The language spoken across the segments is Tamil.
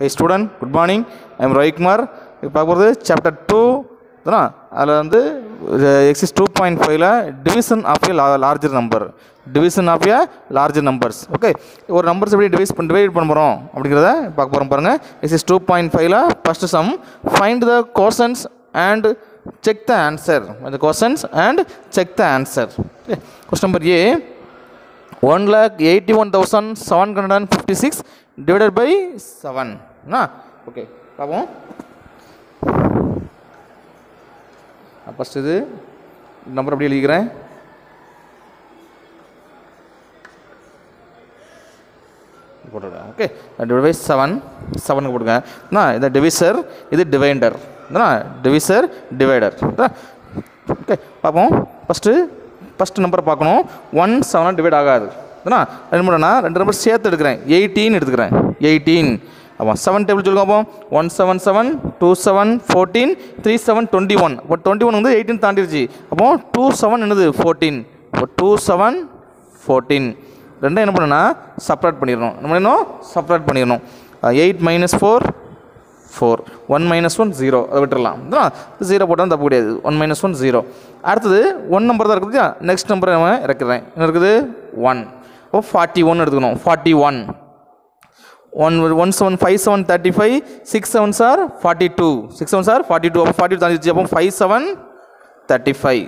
hey student good morning I am Ravikumar இப்போ பார்க்க போகிறது சாப்டர் டூ தானே அதில் வந்து எக்ஸிஸ் டூ பாயிண்ட் ஃபைவ்ல division of a larger number division of a larger numbers okay ஒரு நம்பர்ஸ் எப்படி டிவைஸ் பண்ணி டிவைட் பண்ண போகிறோம் அப்படிங்கிறத பார்க்க போகிறோம் பாருங்கள் எக்ஸிஸ் டூ பாயிண்ட் ஃபைவ்ல first sum find the quotients and check the answer the questions and check the answer okay question number a 1 lakh 81756 divided by 7 na okay பார்ப்போம் ஃபஸ்ட் இது நம்பர் அப்படியே எழுதிக்கிறேன் போட்டுருக்கேன் ஓகே டிவைட் பை செவன் செவனுக்கு போட்டுங்க என்ன இது டிவிசர் இது டிவைண்டர் என்ன டிவிசர் டிவைடர் ஓகே பார்ப்போம் ஃபஸ்ட்டு ஃபஸ்ட்டு நம்பரை பார்க்கணும் ஒன் செவனாக டிவைட் ஆகாது என்ன ரெண்டு மூணுனா ரெண்டு நம்பர் சேர்த்து எடுக்கிறேன் எயிட்டீன் எடுத்துக்கிறேன் எயிட்டீன் ஆமாம் செவன் டேபிள் சொல்லுங்க அப்போ one seven seven two seven fourteen three seven twenty one அப்போ டுவெண்ட்டி ஒன் வந்து எயிட்டீன் தாண்டிடுச்சு அப்போ டூ செவன் என்னது ஃபோர்டீன் அப்போ டூ செவன் ஃபோர்டீன் ரெண்டும் என்ன பண்ணுன்னா செப்பரேட் பண்ணிடணும் என்ன பண்ணணும் செப்பரேட் பண்ணிடணும் eight minus four four one minus one zero அதை விட்டுறலாம் ஜீரோ போட்டால் தப்பு கிடையாது ஒன் மைனஸ் ஒன் ஜீரோ அடுத்தது ஒன் நம்பர் தான் இருக்குது நெக்ஸ்ட் நம்பர் நம்ம இறக்குறேன் என்ன இருக்குது ஒன் ஓ ஃபார்ட்டி ஒன் எடுத்துக்கணும் forty one one one seven five seven thirty five six seven sir forty two six seven sir forty two அப்போ ஃபார்ட்டி டூ தாண்டிச்சு அப்போ ஃபைவ் செவன் தேர்ட்டி ஃபைவ்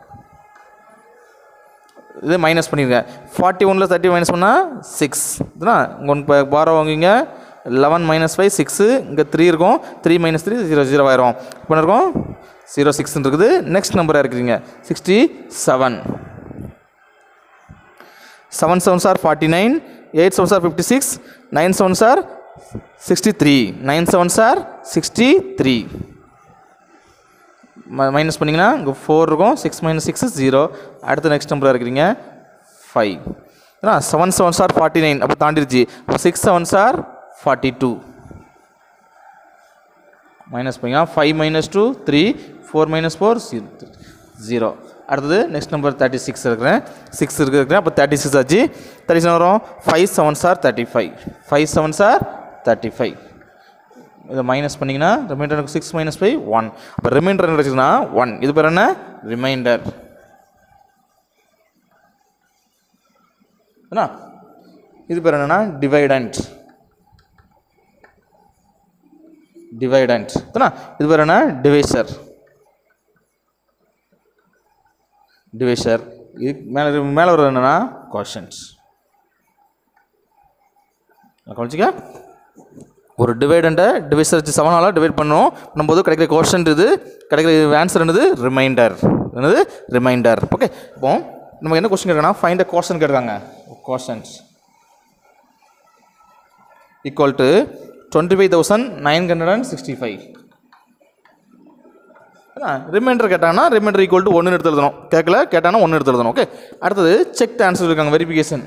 இது மைனஸ் பண்ணிடுங்க ஃபார்ட்டி ஒனில் தேர்ட்டி மைனஸ் பண்ணால் சிக்ஸ் இதுனா இங்கே ஒன் பாரோ வாங்குவீங்க லெவன் மைனஸ் ஃபைவ் சிக்ஸு இங்கே த்ரீ இருக்கும் three minus three zero zero ஆயிரும் இப்போ என்ன இருக்கும் ஜீரோ சிக்ஸ்னு இருக்குது நெக்ஸ்ட் நம்பராக இருக்கிறீங்க sixty seven seven seven sir forty nine eight seven சார் fifty six nine seven sir sixty three nine seven sir sixty three minus பண்ணிங்கன்னா இங்கே ஃபோர் இருக்கும் சிக்ஸ் மைனஸ் சிக்ஸ் ஜீரோ அடுத்த நெக்ஸ்ட் நம்பராக இருக்கிறீங்க ஃபைவ் ஏன்னா seven seven sir forty nine அப்போ தாண்டிருச்சு அப்போ six seven sir forty two minus பண்ணிங்கன்னா five minus two three four minus four zero அடுத்தது நெக்ஸ்ட் நம்பர் தேர்ட்டி சிக்ஸ் இருக்கிறேன் சிக்ஸ் இருக்கிறேன் அப்போ தேர்ட்டி சிக்ஸ் ஆச்சு தேர்ட்டி செவன் வரும் five seven sir thirty five five seven sir thirty five இதை மைனஸ் பண்ணிங்கன்னா reminder six minus five one அப்போ ரிமைண்டர் என்ன வச்சுன்னா ஒன் இது பேர் என்ன ரிமைண்டர் என்ன இது பேர் என்னன்னா டிவைடண்ட் டிவைடண்ட் என்ன இது பேர் என்ன டிவைசர் டிவைசர் இது மேலே மேலே வர்றது என்னன்னா கொஷன்ஸ் கவனிச்சிக்க ஒரு டிவைடண்ட்டை டிவைசர் வச்சு செவனால் டிவைட் பண்ணோம் பண்ணும்போது கிடைக்கிற கொஷன் இது கிடைக்கிற ஆன்சர் என்னது ரிமைண்டர் என்னது ரிமைண்டர் ஓகே இப்போ நமக்கு என்ன கொஸ்டின் கேட்குறாங்கன்னா ஃபைண்ட் அ கொஷன் கேட்குறாங்க quotients equal to twenty five thousand nine hundred and sixty five reminder கேட்டாங்கன்னா ரிமைண்டர் ஈக்குவல் டு ஒன்று எடுத்து எழுதணும் கேட்கல கேட்டாங்கன்னா ஒன்று எடுத்து எழுதணும் ஓகே அடுத்தது செக் த ஆன்சர் இருக்காங்க வெரிஃபிகேஷன்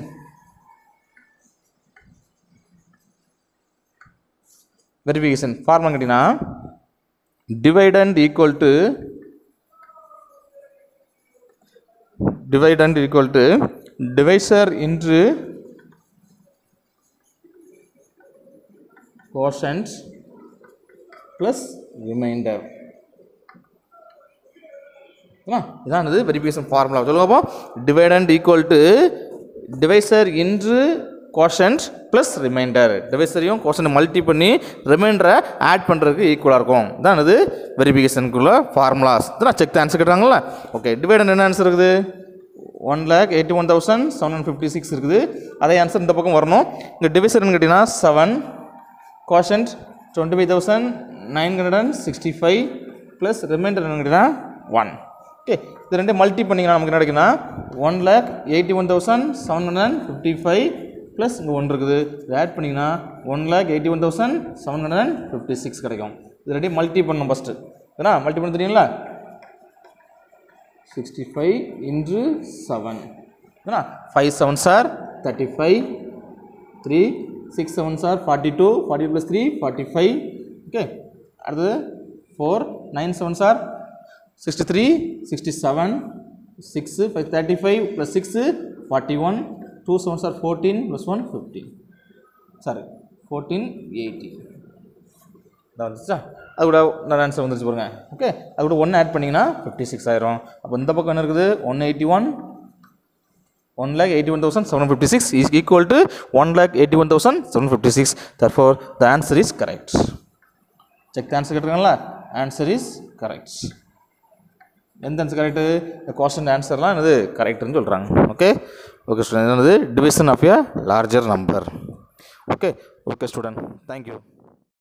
வெரிஃபிகேஷன் ஃபார்முலா கேட்டிங்கன்னா dividend equal to dividend equal to divisor into quotients plus reminder இதான் இது வெரிஃபிகேஷன் ஃபார்முலா சொல்லுங்க அப்போ dividend equal to divisor into quotient plus remainder டிவைசரையும் கோஷன் மல்டி பண்ணி ரிமைண்டரை ஆட் பண்ணுறதுக்கு ஈக்குவலாக இருக்கும் தான் இது வெரிஃபிகேஷனுக்குள்ள ஃபார்முலாஸ் தான் செக் ஆன்சர் கேட்டாங்களா ஓகே டிவைடன் என்ன ஆன்சர் இருக்குது one lakh eighty one thousand seven hundred fifty six இருக்குது அதே ஆன்சர் இந்த பக்கம் வரணும் இங்கே டிவைசர்னு கேட்டிங்கன்னா seven quotient twenty five thousand nine hundred and sixty five plus remainder என்ன கேட்டிங்கன்னா ஒன் ஓகே இது ரெண்டு மல்டி பண்ணிங்கன்னா நமக்கு என்ன கிடைக்குன்னா one lakh eighty one thousand seven hundred and fifty five plus இங்கே ஒன் இருக்குது இது ஆட் பண்ணிங்கன்னா one lakh eighty one thousand seven hundred and fifty six கிடைக்கும் இது ரெண்டையும் மல்டி பண்ணணும் ஃபஸ்ட்டு ஏன்னா மல்டி பண்ண தெரியுங்களா சிக்ஸ்டி ஃபைவ் இன்ட்டு செவன் ஏன்னா five seven sir thirty five three six seven sir forty two forty plus three forty five okay அடுத்தது four nine seven sir sixty three sixty seven six five thirty five plus six forty one two seven sir fourteen plus one fifteen sorry fourteen eighty இதான் வந்துச்சா அது கூட நல்ல ஆன்சர் வந்துருச்சு பாருங்க ஓகே அது கூட ஒன்று ஆட் பண்ணிங்கன்னா ஃபிஃப்டி சிக்ஸ் ஆயிரும் அப்போ இந்த பக்கம் என்ன இருக்குது one eighty one one lakh eighty one thousand seven fifty six is equal to one lakh eighty one thousand seven fifty six therefore the answer is correct check answer கேட்டிருக்காங்களா ஆன்சர் இஸ் கரெக்ட் எந்த ஆன்சர் கரெக்டு இந்த கொஸ்டின் ஆன்சர்லாம் என்னது கரெக்டுன்னு சொல்கிறாங்க ஓகே ஓகே ஸ்டூடெண்ட் என்னது division of a larger number okay okay student thank you